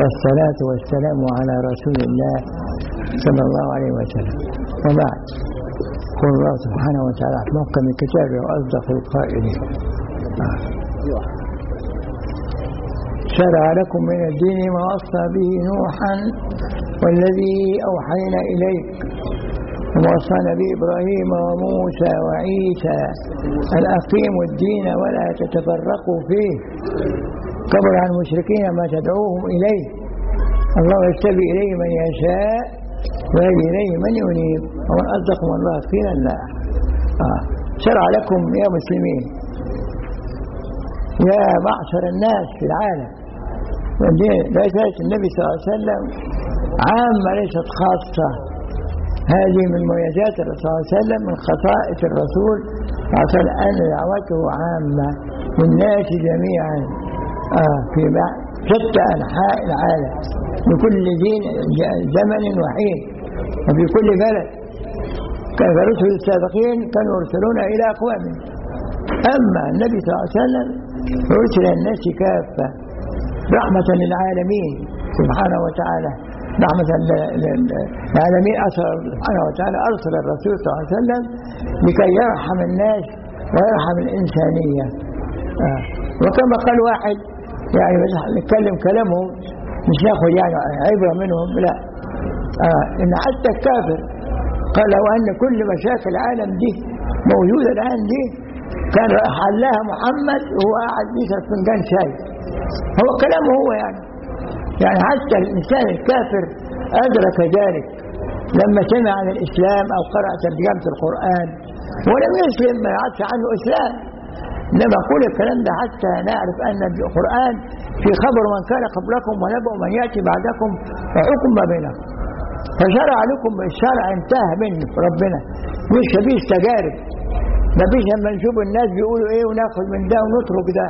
والصلاة والسلام على رسول الله صلى الله عليه وسلم وبعد قول الله سبحانه وتعالى في محكم الكتاب وأصدق القائلين آه. شرع لكم من الدين ما وصى به نوحا والذي أوحينا إليك ووصانا به إبراهيم وموسى وعيسى أن أقيموا الدين ولا تتفرقوا فيه كبر عن المشركين ما تدعوهم إليه الله يجتبي إليه من يشاء ويهدي إليه من ينيب ومن أصدق من الله قيلا لا آه. شرع لكم يا مسلمين يا معشر الناس في العالم ليست النبي صلى الله عليه وسلم عامة ليست خاصة هذه من مميزات الرسول صلى الله عليه وسلم من خصائص الرسول عشان أن دعوته عامة للناس جميعا آه في شتى أنحاء العالم لكل دين زمن وحين وفي كل بلد كان الرسل السابقين كانوا يرسلون إلى أقوامهم أما النبي صلى الله عليه وسلم أرسل الناس كافة رحمة للعالمين سبحانه وتعالى رحمة للعالمين أرسل سبحانه وتعالى أرسل الرسول صلى الله عليه وسلم لكي يرحم الناس ويرحم الإنسانية آه. وكما قال واحد يعني نتكلم كلامهم مش ناخذ يعني عبرة منهم لا آه إن حتى الكافر قال لو أن كل مشاكل العالم دي موجودة الآن دي كان حلها محمد وهو قاعد يشرب فنجان شاي هو كلامه هو يعني يعني حتى الإنسان الكافر أدرك ذلك لما سمع عن الإسلام أو قرأ ترجمة القرآن ولم يسلم ما يعرفش عنه إسلام إنما أقول الكلام ده حتى نعرف أن القرآن في خبر من كان قبلكم ونبأ من يأتي بعدكم وحكم ما بينكم فشرع لكم الشرع انتهى منه ربنا مش فيه تجارب ما فيش لما نشوف الناس بيقولوا ايه وناخد من ده ونترك ده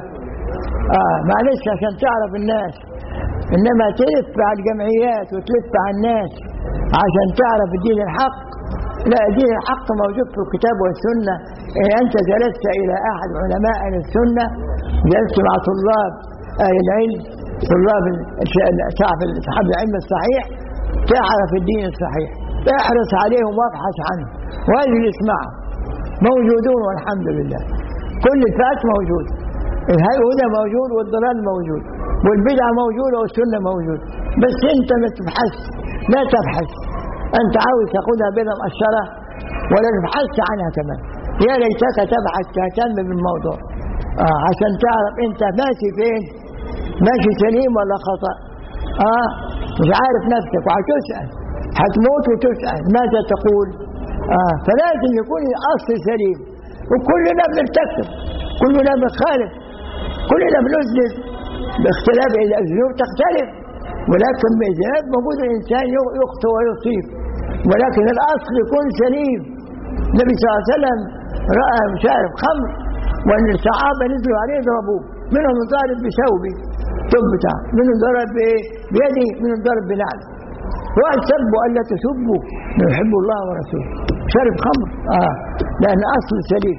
اه معلش عشان تعرف الناس انما تلف على الجمعيات وتلف على الناس عشان تعرف الدين الحق لا دين الحق موجود في الكتاب والسنة إن أنت جلست إلى أحد علماء أهل السنة جلست مع طلاب أهل العلم طلاب صاحب صاحب العلم الصحيح تعرف الدين الصحيح احرص عليهم وابحث عنه واجلس معه موجودون والحمد لله كل الفئات موجود الهدى موجود والضلال موجود والبدعة موجودة والسنة موجود بس انت ما تبحث لا تبحث انت عاوز تاخدها بلا مؤشرة ولا تبحث عنها كمان يا ليتك تبحث تهتم بالموضوع آه عشان تعرف انت ماشي فين ماشي سليم ولا خطأ اه مش عارف نفسك وهتسأل هتموت وتسأل ماذا تقول آه فلازم يكون الأصل سليم وكلنا بنرتكب كلنا بنخالف كلنا بنذنب باختلاف الأذنوب تختلف ولكن بإذناب موجود الإنسان يخطئ ويصيب ولكن الأصل يكون سليم النبي صلى الله عليه وسلم رأى شارب خمر وأن الصحابة نزلوا عليه ضربوه منهم ضارب بثوبه ثوب بتاعه منهم ضرب بيده منهم ضرب بنعله وقال سبوا ألا تسبوا يحب الله ورسوله شرب خمر آه لأن أصل سليم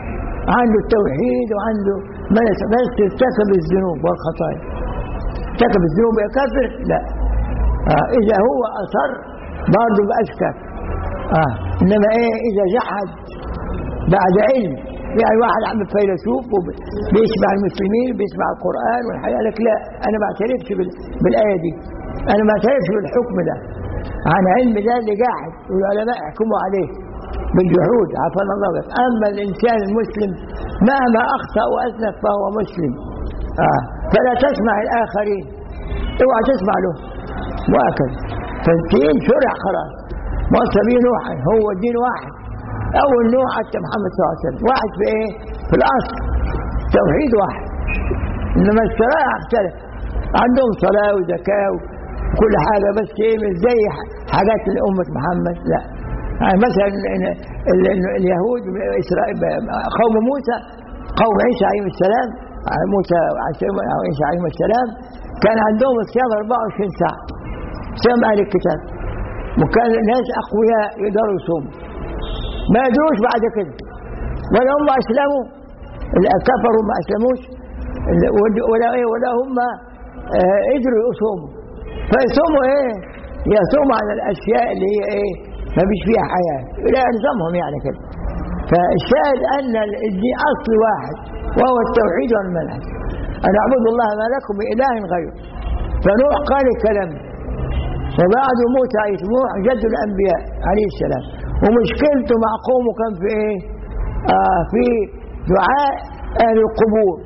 عنده التوحيد وعنده بس بس ارتكب الذنوب والخطايا ارتكب الذنوب يا كافر لا آه إذا هو أصر برضه بقاش كافر آه إنما إيه إذا جحد بعد علم يعني واحد عامل فيلسوف وبيسمع المسلمين بيسمع القرآن والحياة لك لا أنا ما اعترفش بالآية دي أنا ما اعترفش بالحكم ده عن علم ده اللي قاعد والعلماء يحكموا عليه بالجحود عافانا الله بس أما الإنسان المسلم مهما أخطأ وأذنب فهو مسلم آه. فلا تسمع الآخرين اوعى تسمع له وهكذا فالدين شرع خلاص وصى به نوحا هو الدين واحد أول نوع حتى محمد صلى الله عليه وسلم واحد في إيه؟ في الأصل توحيد واحد إنما الشرائع اختلف عندهم صلاة وزكاة وكل حاجة بس إيه مش زي حاجات لأمة محمد لا يعني مثلا اليهود إسرائيل قوم موسى قوم عيسى عليه السلام موسى عيسى عليه السلام كان عندهم الصيام 24 ساعة صيام أهل الكتاب وكان ناس أقوياء يقدروا يصوموا ما يدروش بعد كده ولا هم أسلموا كفروا ما أسلموش ولا إيه ولا هم قدروا يصوموا فيصوموا ايه يصوموا على الاشياء اللي هي ايه ما فيش فيها حياه لا نظامهم يعني كده فالشاهد ان الدين اصل واحد وهو التوحيد والمنهج ان اعبدوا الله ما لكم من اله غيره فنوح قال الكلام وبعد موت عيسى نوح جد الانبياء عليه السلام ومشكلته مع قومه كان في ايه آه في دعاء اهل القبور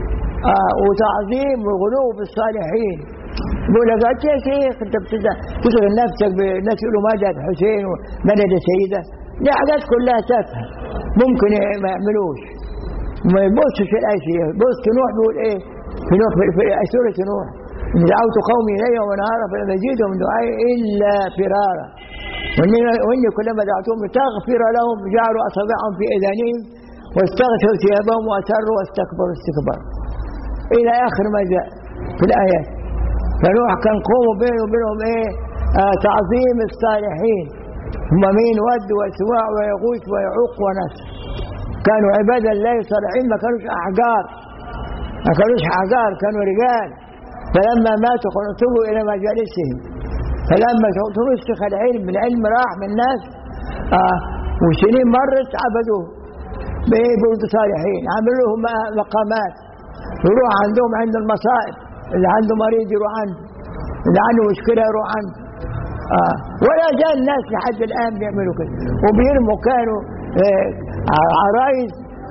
آه وتعظيم وغلو بالصالحين يقول لك انت يا شيخ انت بتشغل نفسك بالناس يقولوا مدد حسين ومدد سيده دي حاجات كلها تافهه ممكن ما يعملوش ما يبصش في الاشياء بص نوح بيقول ايه في نوح في, في سوره نوح ان دعوت قومي الي ونهارا فلم يزيدهم دعائي الا فرارا واني واني كلما دعوتهم لتغفر لهم جعلوا اصابعهم في اذانهم واستغشوا ثيابهم واسروا واستكبروا استكبارا الى اخر ما جاء في الايات فنوح كان قوموا بينه وبينهم ايه آه تعظيم الصالحين هم مين ود وسواع ويغوث ويعوق ونسر كانوا عبادا الله صالحين ما كانوش احجار ما كانوش احجار كانوا رجال فلما ماتوا خلصوا الى مجالسهم فلما تمسك العلم العلم راح من الناس آه وسنين مرت عبدوه بيقولوا صالحين عملوا لهم مقامات يروح عندهم عند المصائب اللي عنده مريض يروح عنده اللي عنده مشكله يروح عنده آه. ولا زال الناس لحد الان بيعملوا كده وبيرموا كانوا آه عرايس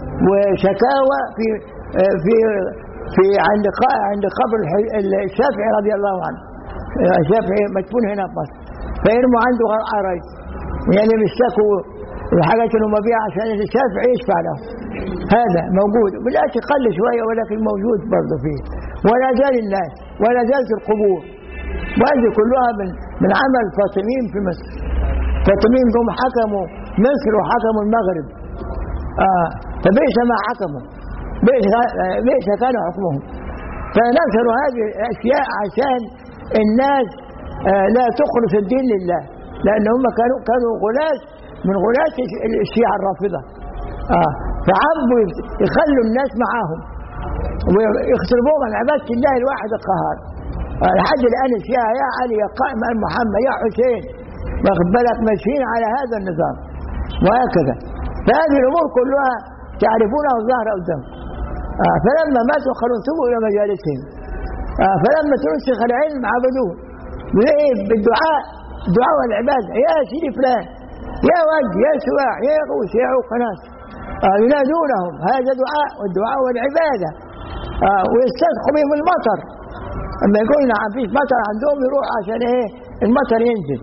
وشكاوى في آه في في عند عند قبر الشافعي رضي الله عنه الشافعي مدفون هنا في مصر فيرموا عنده عرايس يعني بيشتكوا الحاجات اللي هم بيها عشان الشافعي يشفع لهم هذا موجود بالآتي قل شويه ولكن موجود برضه فيه ولا زال الناس ولا زالت القبور وهذه كلها من من عمل فاطميين في مصر فاطميين هم حكموا مصر وحكموا المغرب آه فبئس ما حكموا بئس بئس كان حكمهم فنشروا هذه الاشياء عشان الناس آه لا تخلص الدين لله لان هم كانوا كانوا غلاة من غلاة الشيعة الرافضة آه فعبوا يخلوا الناس معاهم ويخسربوهم عن عبادة الله الواحد القهار آه لحد الآن الشيعة يا علي يا قائم آل محمد يا حسين واخد بالك ماشيين على هذا النظام وهكذا فهذه الأمور كلها تعرفونها ظاهرة قدام آه فلما ماتوا خلصوا إلى مجالسهم آه فلما تنسخ العلم عبدوه بايه بالدعاء الدعاء والعباده يا سيدي فلان يا ود يا سواع يا يغوث يا عوق ناس آه ينادونهم هذا دعاء والدعاء والعباده آه ويستسقوا بهم المطر اما يقول نعم فيش مطر عندهم يروح عشان ايه المطر ينزل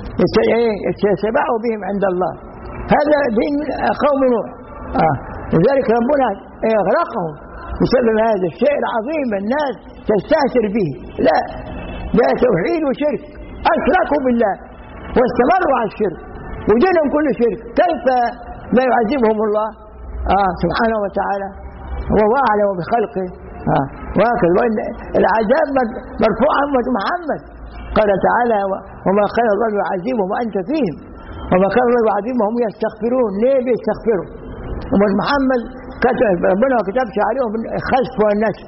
ايه يتسبعوا بهم عند الله هذا دين قوم نوح آه لذلك ربنا يغرقهم بسبب هذا الشيء العظيم الناس تستهتر به لا ده توحيد وشرك أشركوا بالله واستمروا على الشرك ودينهم كله شرك كيف لا يعذبهم الله آه سبحانه وتعالى وهو أعلم بخلقه آه وهكذا وإن العذاب مرفوع عن محمد قال تعالى وما كان الله يعذبهم وأنت فيهم وما كان الله يعذبهم وهم يستغفرون ليه بيستغفروا ومن محمد كتب ربنا ما كتبش عليهم الخسف والنسف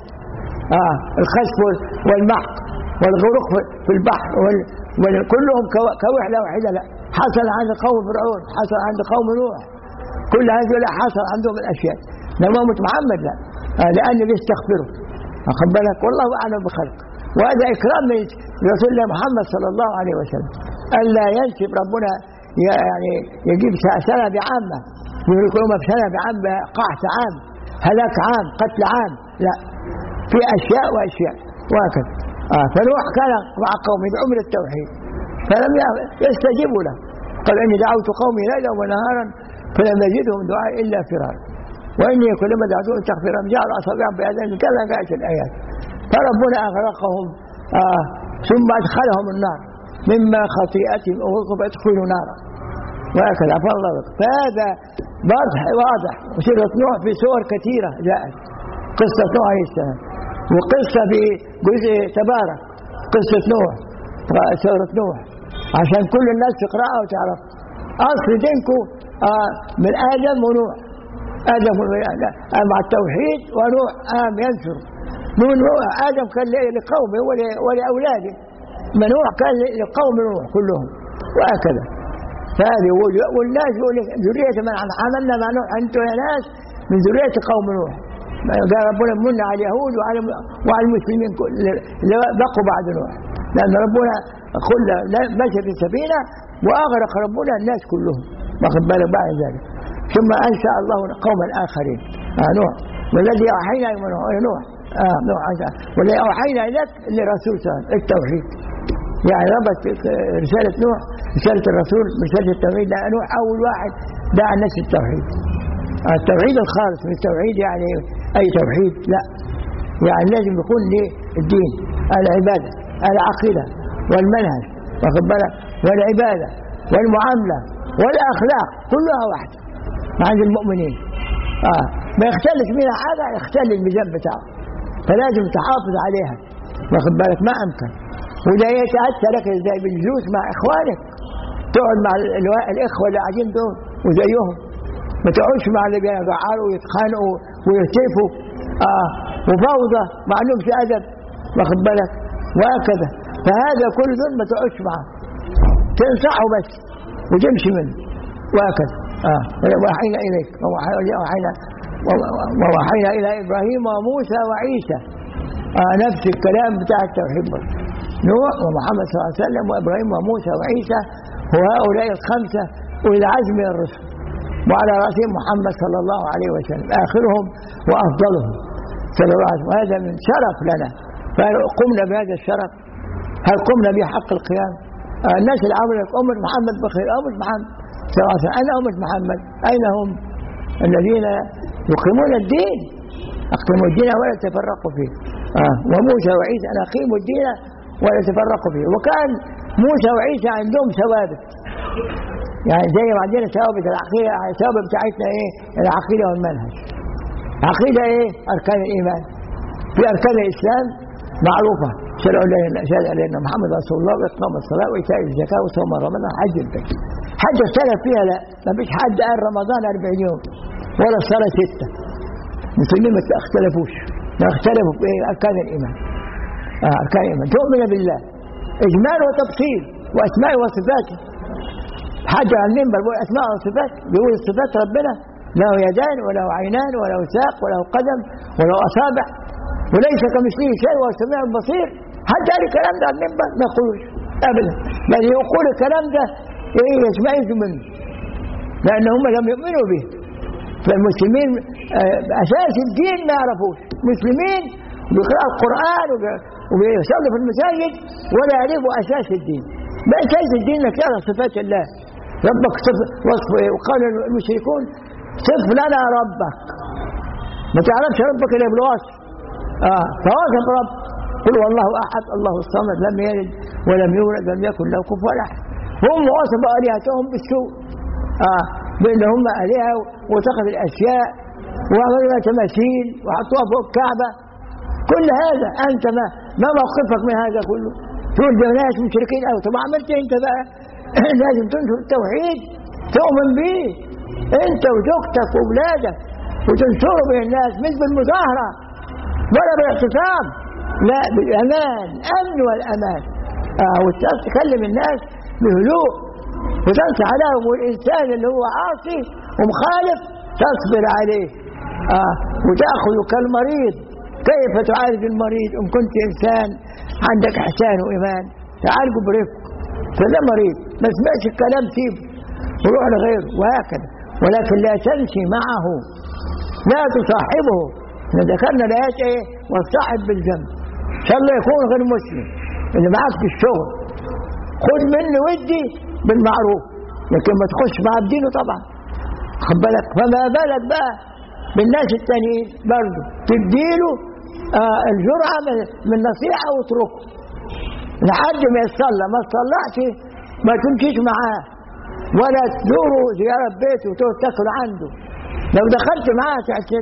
آه الخسف والمحق والغرق في البحر وال... كلهم كوحدة واحدة لا حصل عند قوم فرعون حصل عند قوم نوح كل هذول حصل عندهم الأشياء لما محمد لا آه لأن بيستغفروا أخذ بالك والله أعلم بخلق وهذا إكرام من رسول الله محمد صلى الله عليه وسلم ألا ينسب ربنا يعني يجيب سنة بعامة يقولون بسنة بعامة قحط عام هلاك عام قتل عام لا في أشياء وأشياء وهكذا آه فنوح كان مع قومه يدعو من التوحيد فلم يستجيبوا له قال اني دعوت قومي ليلا ونهارا فلم يزدهم دعاء الا فرارا واني كلما دعوتهم تغفرهم جعلوا اصابعهم باذانهم كذا جاءت الايات فربنا اغرقهم آه ثم ادخلهم النار مما خطيئتهم اغرقوا فادخلوا نارا وهكذا عفى الله بك فهذا واضح واضح وسيره نوح في سور كثيره جاءت قصه نوح عليه السلام وقصة في جزء تبارك قصة نوح سورة نوح عشان كل الناس تقرأها وتعرف أصل دينكم آه من آدم ونوح آدم آه مع التوحيد ونوح آم ينشر من نوح آدم كان لقومه ولأولاده نوح كان لقوم نوح كلهم وهكذا فهذه والناس يقول لك ذرية من عملنا مع نوح أنتم يا ناس من ذرية قوم نوح قال ربنا من على اليهود وعلى وعلى المسلمين اللي بقوا بعد نوح لأن ربنا كل مشى في السفينة وأغرق ربنا الناس كلهم واخد بالك بعد ذلك ثم أنشأ الله قوما آخرين آه نوح والذي أوحينا إلى نوح آه نوح والذي أوحينا إليك لرسول التوحيد يعني ربط رسالة نوح رسالة الرسول رسالة التوحيد لا نوح أول واحد دعا الناس التوحيد التوحيد الخالص من التوحيد يعني أي توحيد لا يعني لازم يكون للدين العبادة العقيدة والمنهج واخد بالك والعبادة والمعاملة والأخلاق كلها واحدة عند المؤمنين آه ما يختلف منها حاجة يختل الميزان بتاعه فلازم تحافظ عليها واخد بالك ما أمكن وده يتأتى لك ازاي بالجلوس مع إخوانك تقعد مع الإخوة اللي قاعدين دول وزيهم ما تقعدش مع اللي بيجعروا ويتخانقوا ويهتفوا آه وفوضى ما عندهمش أدب واخد بالك وهكذا فهذا كل دول ما تقعدش معاه تنصحه بس وتمشي منه وهكذا آه وحينا إليك وحينا ووحينا إلى إبراهيم وموسى وعيسى آه نفس الكلام بتاع التوحيد برضه نوح ومحمد صلى الله عليه وسلم وإبراهيم وموسى وعيسى وهؤلاء الخمسة أولي العزم من الرسل وعلى رأسهم محمد صلى الله عليه وسلم آخرهم وأفضلهم صلى الله عليه وسلم وهذا من شرف لنا فقمنا بهذا الشرف هل قمنا بحق القيام آه الناس اللي عملت أمة محمد بخير أمة محمد صلى الله عليه وسلم أين أمة محمد أين هم الذين يقيمون الدين أقيموا الدين ولا تفرقوا فيه آه وموسى وعيسى أن أقيموا الدين ولا تفرقوا فيه وكان موسى وعيسى عندهم ثوابت يعني زي ما عندنا ثوابت العقيدة الثوابت بتاعتنا إيه العقيدة والمنهج عقيدة إيه أركان الإيمان في أركان الإسلام معروفة شرع لنا محمد رسول الله وإقام الصلاة وإيتاء الزكاة وصوم رمضان حج البيت حج اختلف فيها لا ما فيش حد قال رمضان 40 يوم ولا الصلاة ستة المسلمين ما اختلفوش ما اختلفوا في إيه أركان الإيمان آه أركان الإيمان تؤمن بالله إجمال وتفصيل وأسماء وصفاته حاجة على المنبر بيقول أسماء وصفات بيقول صفات ربنا له يدان وله عينان وله ساق وله قدم وله أصابع وليس كمثله شيء وهو السميع البصير حد قال الكلام ده على المنبر ما يقولوش أبدا بل يقول الكلام ده إيه يسمعوا منه لأن هم لم يؤمنوا به فالمسلمين أساس الدين ما يعرفوش مسلمين بيقرأوا القرآن وبيصلوا في المساجد ولا يعرفوا أساس الدين ما أساس الدين انك تعرف صفات الله ربك وصف وقال المشركون صف لنا ربك ما تعرفش ربك الا بالوصف اه فوصف رب قل والله احد الله الصمد لم يلد ولم يولد ولم يكن له كفوا احد هم وصفوا الهتهم بالسوء اه بان هم الهه واتخذ الاشياء وعملوا تماثيل وحطوها فوق الكعبه كل هذا انت ما ما موقفك من هذا كله تقول ده ناس مشركين قوي طب عملت انت بقى لازم تنشر التوحيد تؤمن به انت وزوجتك واولادك وتنشره بين الناس مش بالمظاهره ولا بالاعتصام لا بالامان امن والامان آه وتكلم الناس بهدوء وتنصح لهم والانسان اللي هو عاصي ومخالف تصبر عليه آه وتاخذه كالمريض كيف تعالج المريض ان كنت انسان عندك احسان وايمان تعالجه برفق فده مريض ما سمعش الكلام سيبه وروح لغيره وهكذا ولكن لا تمشي معه لا تصاحبه احنا ذكرنا الايات ايه والصاحب بالذنب ان شاء الله يكون غير مسلم اللي معاك في الشغل خد منه ودي بالمعروف لكن ما تخش مع بدينه طبعا خد بالك فما بالك بقى بالناس التانيين برضه تديله آه الجرعه من نصيحه واتركه لحد ما يتصلى ما تصلحش ما تمشيش معاه ولا تزوره زيارة بيته وتقعد تاكل عنده لو دخلت معاه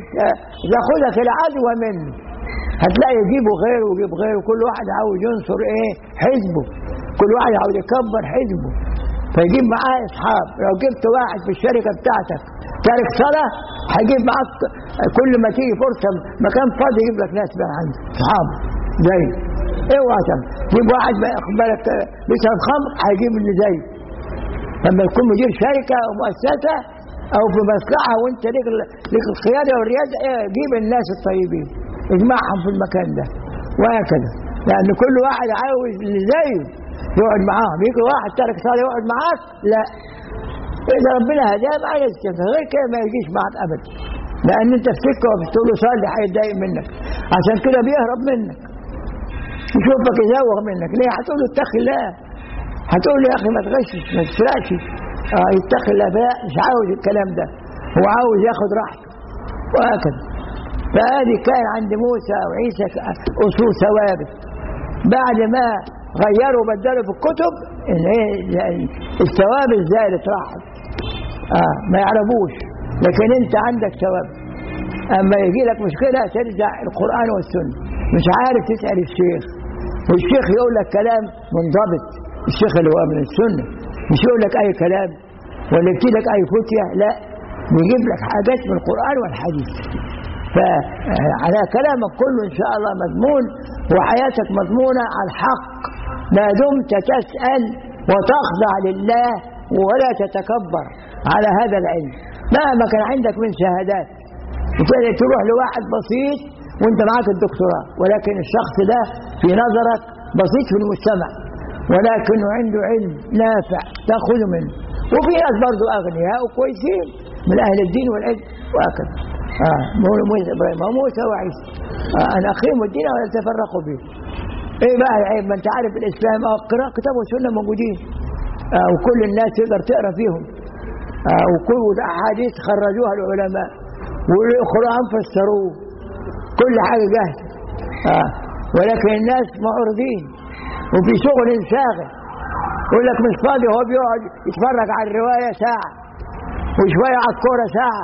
تاخذك العدوى منه هتلاقي يجيبوا غيره ويجيب غيره كل واحد عاوز ينصر ايه حزبه كل واحد عاوز يكبر حزبه فيجيب معاه اصحاب لو جبت واحد في الشركه بتاعتك تارك صلاه هيجيب معاك كل ما تيجي فرصه مكان فاضي يجيب لك ناس بقى عنده اصحاب زي اوعى تعمل جيب واحد ما ياخد بالك بيشرب خمر هيجيب اللي زيه لما يكون مدير شركه او مؤسسه او في مصلحه وانت ليك ليك القياده والرياده ايه جيب الناس الطيبين اجمعهم في المكان ده وهكذا لان كل واحد عاوز اللي زيه يقعد معاهم يجي واحد ترك صالح يقعد معاك لا اذا ربنا هداه ما يسكت غير كده ما يجيش معك ابدا لان انت في سكه وبتقول له صالح هيتضايق منك عشان كده بيهرب منك يشوفك يزوغ منك ليه هتقول له اتق الله هتقول له يا اخي ما تغشش ما تسرقش اه يتقي الله لا مش عاوز الكلام ده هو عاوز ياخد راحته وهكذا فهذه كان عند موسى وعيسى اصول ثوابت بعد ما غيروا وبدلوا في الكتب إن إيه الثوابت زادت راحت آه ما يعرفوش لكن انت عندك ثوابت اما يجي لك مشكله ترجع القران والسنه مش عارف تسال الشيخ والشيخ يقول لك كلام منضبط الشيخ اللي هو من السنه مش يقول لك اي كلام ولا يجي لك اي فتيه لا بيجيب لك حاجات من القران والحديث فعلى كلامك كله ان شاء الله مضمون وحياتك مضمونه على الحق ما دمت تسال وتخضع لله ولا تتكبر على هذا العلم مهما كان عندك من شهادات وتقدر تروح لواحد بسيط وانت معاك الدكتوراه ولكن الشخص ده في نظرك بسيط في المجتمع ولكنه عنده علم نافع تاخذه منه وفي ناس برضه اغنياء وكويسين من اهل الدين والعلم وهكذا آه موسى ابراهيم وموسى وعيسى آه ان اقيموا الدين ولا تفرقوا فيه ايه بقى العيب ما انت عارف الاسلام اه قراءة كتاب والسنه موجودين آه وكل الناس تقدر تقرا فيهم آه وكل الاحاديث خرجوها العلماء والقران فسروه كل حاجه جاهزه آه ولكن الناس معرضين وفي شغل شاغل يقول لك مش فاضي هو بيقعد يتفرج على الروايه ساعه وشويه على الكوره ساعه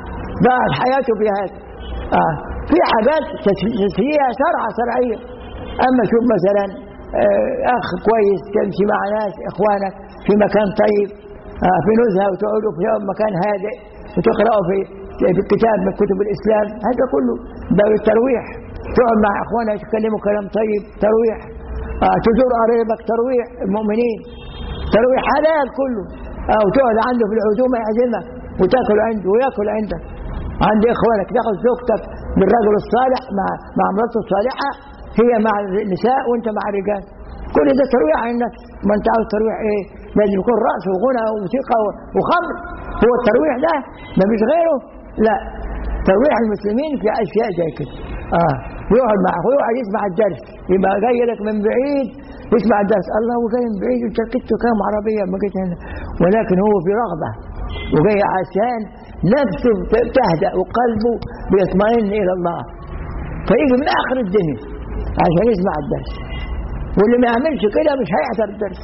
ضاعت حياته في هذا آه. في حاجات تسريها شرعة شرعية أما شوف مثلا آه أخ كويس تمشي مع ناس إخوانك في مكان طيب آه في نزهة وتقعدوا في مكان هادئ وتقرأوا في في كتاب من كتب الإسلام هذا كله ده الترويح تقعد مع إخوانك تتكلموا كلام طيب ترويح آه تزور قريبك ترويح المؤمنين ترويح حلال كله أو تقعد عنده في العزومة يعزمك وتاكل عنده وياكل عندك عند اخوانك تاخذ زوجتك بالرجل الصالح مع مع مراته الصالحه هي مع النساء وانت مع الرجال كل ده ترويح عن النفس ما انت عاوز ترويح ايه لازم يكون رقص وغنى وموسيقى وخمر هو الترويح ده ما فيش غيره لا ترويح المسلمين في اشياء زي كده اه يقعد معك ويقعد يسمع الدرس يبقى جاي لك من بعيد يسمع الدرس الله هو جاي من بعيد انت ركبت كام عربيه ما جيت هنا ولكن هو في رغبه وجاي عشان نفسه تهدأ وقلبه بيطمئن إلى الله فيجي من آخر الدنيا عشان يسمع الدرس واللي ما يعملش كده مش هيحضر الدرس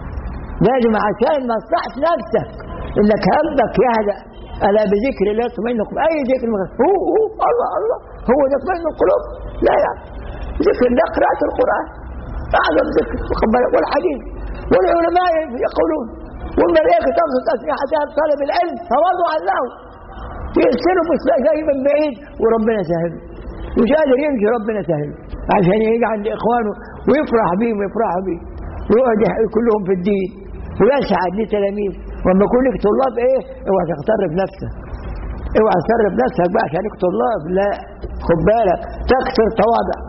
لازم عشان مصلحة نفسك انك قلبك يهدأ ألا بذكر الله يطمئن أي ذكر هو هو الله الله هو يطمئن القلوب لا لا ذكر الله قراءة القرآن أعظم ذكر والحديث والعلماء يقولون والملائكة تنصت أسلحتها بطلب العلم تواضعا له يرسلوا بسلاح جاي من بعيد وربنا سهل مش قادر يمشي ربنا سهل عشان يجي عند إخوانه ويفرح بيهم ويفرح بيه ويقعد كلهم في الدين ويسعد ليه تلاميذ وما يكون لك طلاب ايه اوعى تغتر بنفسك اوعى تغتر بنفسك بقى عشان لك طلاب لا خد بالك تكثر تواضع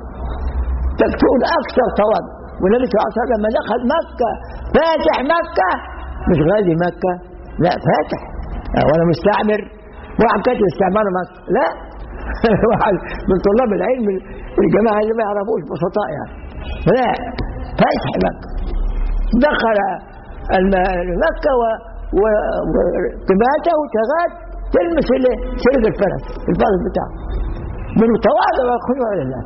تكون اكثر تواضع والنبي صلى الله عليه وسلم لما دخل مكه فاتح مكه مش غازي مكة لا فاتح ولا مستعمر واحد كاتب استعمار مكة لا واحد من طلاب العلم الجماعة اللي ما يعرفوش بسطاء يعني لا فاتح مكة دخل مكة وقباته وشغال تلمس سرق الفرس الفرس بتاعه من تواضع والخضوع لله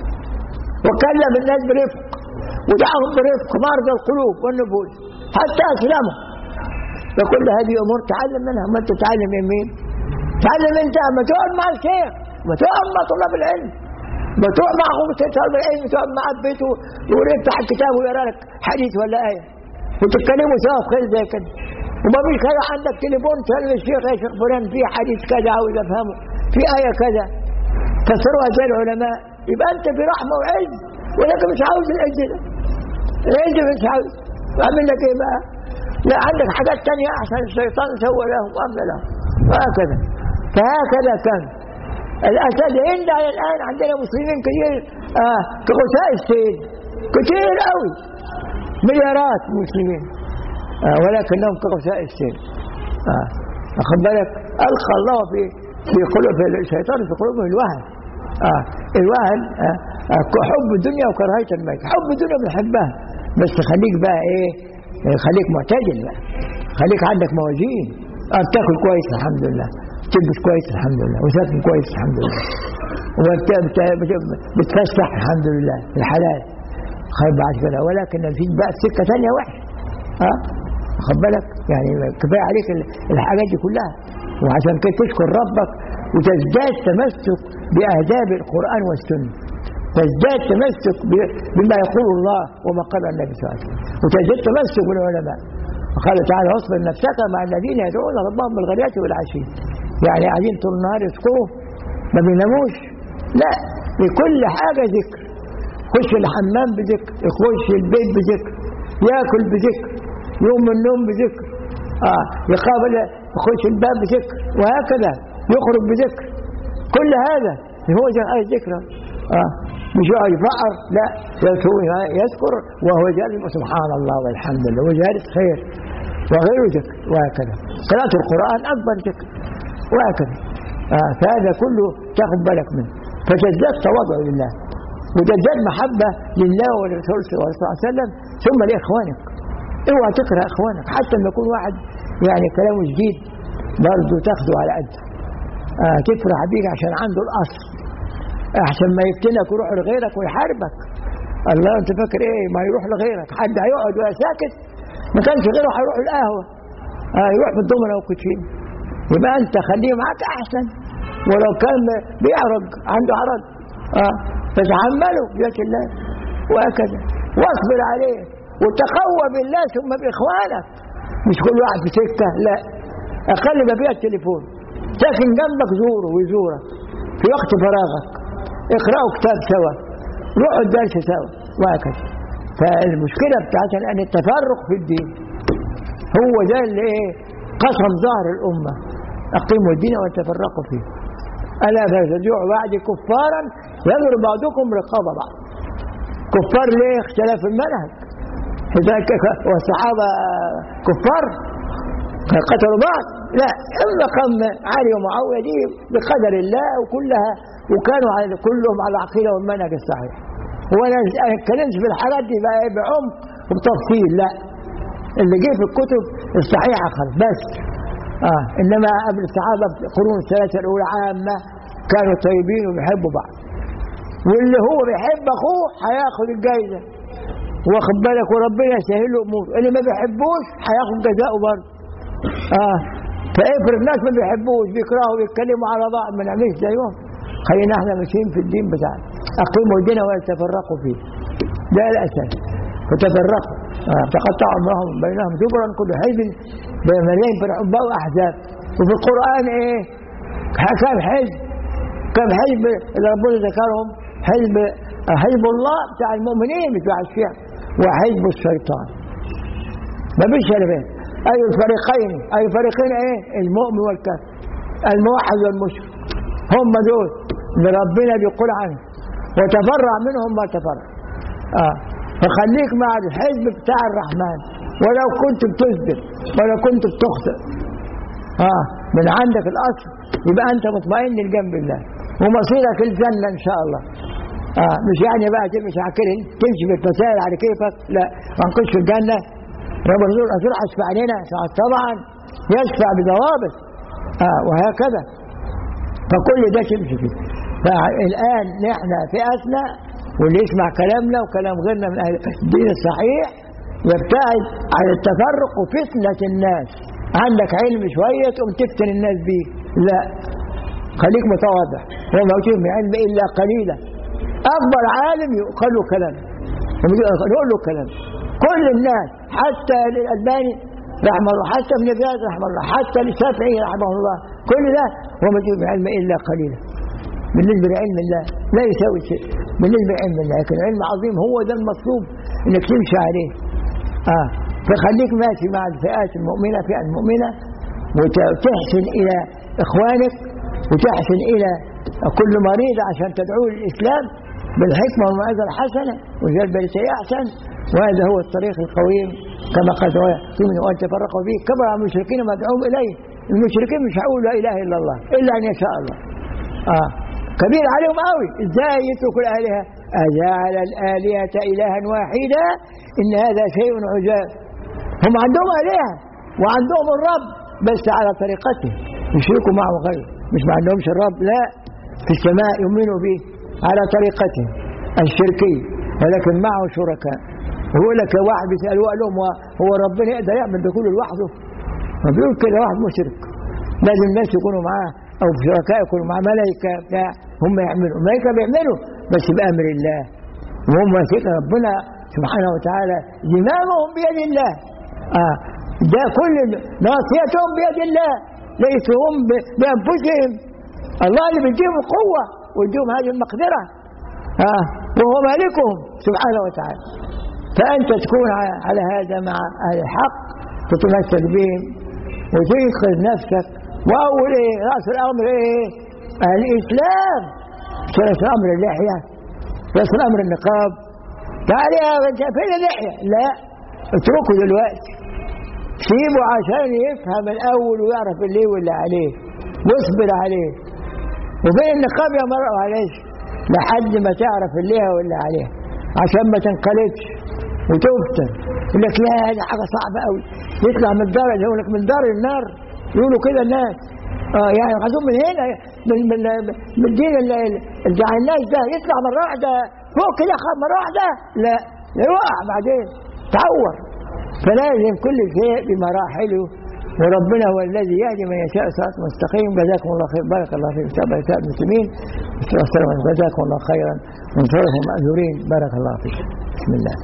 وكلم الناس برفق ودعاهم برفق مرضى القلوب والنفوس حتى اسلموا فكل هذه امور تعلم منها ما انت تتعلم من مين؟ تعلم انت ما تقعد مع الشيخ ما تقعد مع طلاب العلم ما تقعد مع اخوك طالب العلم تقعد معاه في بيته يقول افتح الكتاب ويقرا لك حديث ولا ايه وتتكلموا سوا في خير زي كده وما فيش كذا عندك تليفون تسال الشيخ يا شيخ فلان في حديث كذا عاوز افهمه في ايه كذا فسروها زي العلماء يبقى انت في رحمه وعلم ولكن مش عاوز العز ده العز مش عاوز اعمل لك ايه بقى لا عندك حاجات تانية احسن الشيطان سوى لهم واملى لهم وهكذا فهكذا كان الاسد هند على الان عندنا مسلمين كثير آه كغثاء السيل كثير قوي مليارات مسلمين آه ولكنهم كغثاء السيل آه واخد بالك القى الله في في قلوب في الشيطان في قلوبهم الوهن آه الوهن آه آه حب الدنيا وكراهيه الموت حب الدنيا بنحبها بس خليك بقى ايه خليك معتدل بقى خليك عندك موازين آه بتاكل كويس الحمد لله تلبس كويس الحمد لله وساكن كويس الحمد لله وبتفسح الحمد لله في الحلال خير بعد كده ولكن في بقى سكه ثانيه وحشه اه خد بالك يعني كفايه عليك الحاجات دي كلها وعشان كده تشكر ربك وتزداد تمسك بآداب القرآن والسنة تزداد تمسك بما يقول الله وما قال النبي صلى الله عليه وسلم وتزداد تمسك بالعلماء وقال تعالى واصبر نفسك مع الذين يدعون ربهم بالغداة والعشي يعني قاعدين طول النهار يذكروا ما بيناموش لا لكل حاجة ذكر يخش الحمام بذكر يخش البيت بذكر ياكل بذكر يوم من النوم بذكر اه يقابل يخش الباب بذكر وهكذا يخرج بذكر كل هذا هو آية ذكر اه مش يقعد يفقر لا يذكر وهو جالس سبحان الله والحمد لله وهو جالس خير وغير ذكر وهكذا قراءة القرآن أكبر ذكر وهكذا آه فهذا كله تاخد بالك منه فتزداد تواضع لله وتزداد محبة لله ولرسوله صلى الله عليه وسلم ثم لإخوانك اوعى تكره إخوانك حتى لما يكون واحد يعني كلامه جديد برضه تاخده على قده آه تفرح بيك عشان عنده الأصل أحسن ما يفتنك ويروح لغيرك ويحاربك الله أنت فاكر إيه ما يروح لغيرك حد هيقعد ولا ساكت ما كانش غيره هيروح القهوة آه يروح في الضمنة والكوتشين يبقى أنت خليه معاك أحسن ولو كان بيعرج عنده عرض آه فتحمله بيد الله وهكذا واصبر عليه وتقوى بالله ثم بإخوانك مش كل واحد في سكة لا أقل ما فيها التليفون ساكن جنبك زوره ويزورك في وقت فراغك اقرأوا كتاب سوا روحوا الدرس سوا وهكذا فالمشكلة بتاعتنا أن التفرق في الدين هو ده اللي ايه قسم ظهر الأمة أقيموا الدين وتفرقوا فيه ألا فترجعوا بعد كفارا يضرب بعضكم رقاب بعض كفار ليه اختلاف المنهج لذلك والصحابة كفار قتلوا بعض لا إما قام علي ومعاوية دي بقدر الله وكلها وكانوا على كلهم على العقيدة والمنهج الصحيح وانا اتكلمت في الحاجات دي بقى بعمق وبتفصيل لا اللي جه في الكتب الصحيحة خالص بس اه انما قبل الصحابة في القرون الثلاثة الأولى عامة كانوا طيبين وبيحبوا بعض واللي هو بيحب اخوه هياخد الجايزة واخد بالك وربنا يسهل له اموره اللي ما بيحبوش هياخد جزاؤه برضه اه فافرض ناس ما بيحبوش بيكرهوا بيتكلموا على بعض ما نعملش زيهم خلينا احنا ماشيين في الدين بتاعنا اقيموا الدين ولا تفرقوا فيه ده الاساس فتفرقوا آه تقطعوا امرهم بينهم زبرا كل حزب بملايين فرحوا بقوا احزاب وفي القران ايه كم حزب كم حزب اللي ربنا ذكرهم حزب حزب الله بتاع المؤمنين بتاع الشيعة وحزب الشيطان ما فيش بين أي الفريقين أي الفريقين إيه المؤمن والكافر الموحد والمشرك هم دول اللي ربنا بيقول عنه وتفرع منهم ما تفرع آه فخليك مع الحزب بتاع الرحمن ولو كنت بتذنب ولو كنت بتخطئ اه من عندك الاصل يبقى انت مطمئن لجنب الله ومصيرك الجنه ان شاء الله آه مش يعني بقى تمشي على كده تمشي بالمسائل على كيفك لا ما نخش في الجنه ربنا يقول الرسول اشفع علينا طبعا يشفع بضوابط آه وهكذا فكل ده تمشي فيه فالان نحن فئتنا واللي يسمع كلامنا وكلام غيرنا من اهل الدين الصحيح يبتعد عن التفرق وفتنه الناس عندك علم شويه تقوم تفتن الناس بيه لا خليك متواضع وما اوتيت من علم الا قليلا أكبر عالم يقال له كلام يقول له كلام كل الناس حتى للألباني رحمه الله حتى ابن باز رحمه الله حتى الشافعي رحمه الله كل ده وما من علم إلا قليلا بالنسبة لعلم الله لا يساوي شيء بالنسبة لعلم الله لكن علم عظيم هو ده المطلوب انك تمشي عليه اه فخليك ماشي مع الفئات المؤمنة فئة المؤمنة وتحسن إلى إخوانك وتحسن إلى كل مريض عشان تدعوه للإسلام بالحكمة والموعظة الحسنة والجلب التي أحسن وهذا هو الطريق القويم كما قال من وأن تفرقوا فيه كبر على المشركين ما دعوهم إليه المشركين مش هيقولوا لا إله إلا الله إلا أن يشاء الله آه كبير عليهم قوي ازاي يتركوا الآلهة أجعل الآلهة إلها واحدا إن هذا شيء عجاب هم عندهم آلهة وعندهم الرب بس على طريقته يشركوا معه غيره مش ما عندهمش الرب لا في السماء يؤمنوا به على طريقته الشركية ولكن معه شركاء ويقول لك واحد بيسأل قال لهم هو ربنا يقدر يعمل ده كله لوحده فبيقول كده واحد مشرك لازم الناس يكونوا معاه او شركاء يكونوا معاه ملائكه بتاع هم يعملوا الملائكه بيعملوا بس بامر الله وهم ثقه ربنا سبحانه وتعالى زمامهم بيد الله اه ده كل ناصيتهم بيد الله ليسوا هم بانفسهم الله اللي بيديهم القوه ويديهم هذه المقدره اه وهو مالكهم سبحانه وتعالى فانت تكون على هذا مع اهل الحق تتمثل بهم وتنقذ نفسك واول ايه راس الامر ايه الاسلام راس الامر اللحيه راس الامر النقاب تعال يا انت فين اللحيه لا اتركه دلوقتي سيبه عشان يفهم الاول ويعرف اللي واللي عليه واصبر عليه وفين النقاب يا مرأة معلش لحد ما تعرف اللي واللي عليها عشان ما تنقلبش وتفتن يقول لك لا هذه حاجه صعبه قوي يطلع من الدار يقول لك من دار النار يقولوا كده الناس اه يعني عايزين من هنا من من من دين بتاع الناس ده يطلع مره واحده فوق كده مره واحده لا يقع بعدين تعور فلازم كل شيء بمراحله وربنا هو الذي يهدي من يشاء صراط مستقيم جزاكم الله خير بارك الله فيكم سبع نساء المسلمين جزاكم الله خيرا وانصرهم مأجورين بارك الله فيكم بسم الله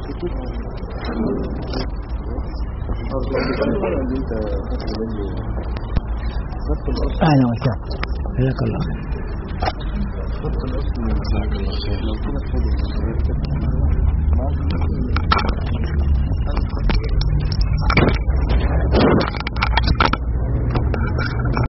اهلا وسهلا جزاك الله خير